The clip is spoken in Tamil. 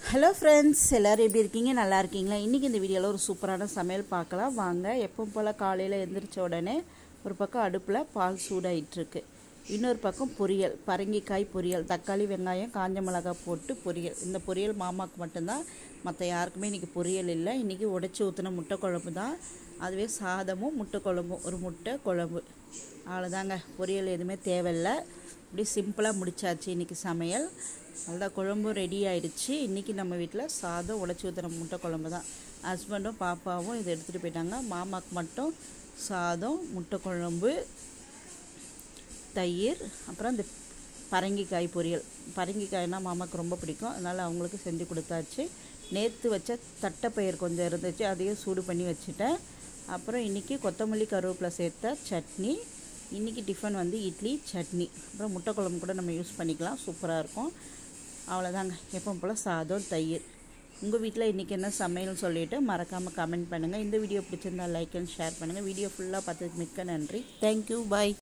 ஹலோ ஃப்ரெண்ட்ஸ் எல்லோரும் எப்படி இருக்கீங்க நல்லா இருக்கீங்களா இன்றைக்கி இந்த வீடியோவில் ஒரு சூப்பரான சமையல் பார்க்கலாம் வாங்க எப்பவும் போல் காலையில் எந்திரிச்ச உடனே ஒரு பக்கம் அடுப்பில் பால் சூடாயிட்டுருக்கு இன்னொரு பக்கம் பொரியல் பரங்கிக்காய் பொரியல் தக்காளி வெங்காயம் காஞ்ச மிளகாய் போட்டு பொரியல் இந்த பொரியல் மாமாவுக்கு மட்டும்தான் மற்ற யாருக்குமே இன்றைக்கி பொரியல் இல்லை இன்றைக்கி உடச்சி ஊற்றின முட்டை குழம்பு தான் அதுவே சாதமும் முட்டை குழம்பும் ஒரு முட்டை குழம்பு அவ்வளோதாங்க பொரியல் எதுவுமே தேவையில்லை இப்படி சிம்பிளாக முடிச்சாச்சு இன்றைக்கி சமையல் நல்லா குழம்பும் ரெடி ஆயிடுச்சு இன்றைக்கி நம்ம வீட்டில் சாதம் உடச்சி ஊற்றுற முட்டை குழம்பு தான் ஹஸ்பண்டும் பாப்பாவும் இதை எடுத்துகிட்டு போயிட்டாங்க மாமாவுக்கு மட்டும் சாதம் முட்டை குழம்பு தயிர் அப்புறம் இந்த பரங்கிக்காய் பொரியல் பரங்கிக்காய்னா மாமாவுக்கு ரொம்ப பிடிக்கும் அதனால் அவங்களுக்கு செஞ்சு கொடுத்தாச்சு நேற்று வச்ச தட்டைப்பயிர் கொஞ்சம் இருந்துச்சு அதையும் சூடு பண்ணி வச்சுட்டேன் அப்புறம் இன்றைக்கி கொத்தமல்லி கருவேப்பிலை சேர்த்த சட்னி இன்றைக்கி டிஃபன் வந்து இட்லி சட்னி அப்புறம் முட்டை குழம்பு கூட நம்ம யூஸ் பண்ணிக்கலாம் சூப்பராக இருக்கும் அவ்வளோதாங்க எப்பவும் போல் சாதம் தயிர் உங்கள் வீட்டில் இன்றைக்கி என்ன சமையல்னு சொல்லிவிட்டு மறக்காமல் கமெண்ட் பண்ணுங்கள் இந்த வீடியோ பிடிச்சிருந்தா லைக் அண்ட் ஷேர் பண்ணுங்கள் வீடியோ ஃபுல்லாக பார்த்ததுக்கு மிக்க நன்றி தேங்க்யூ பாய்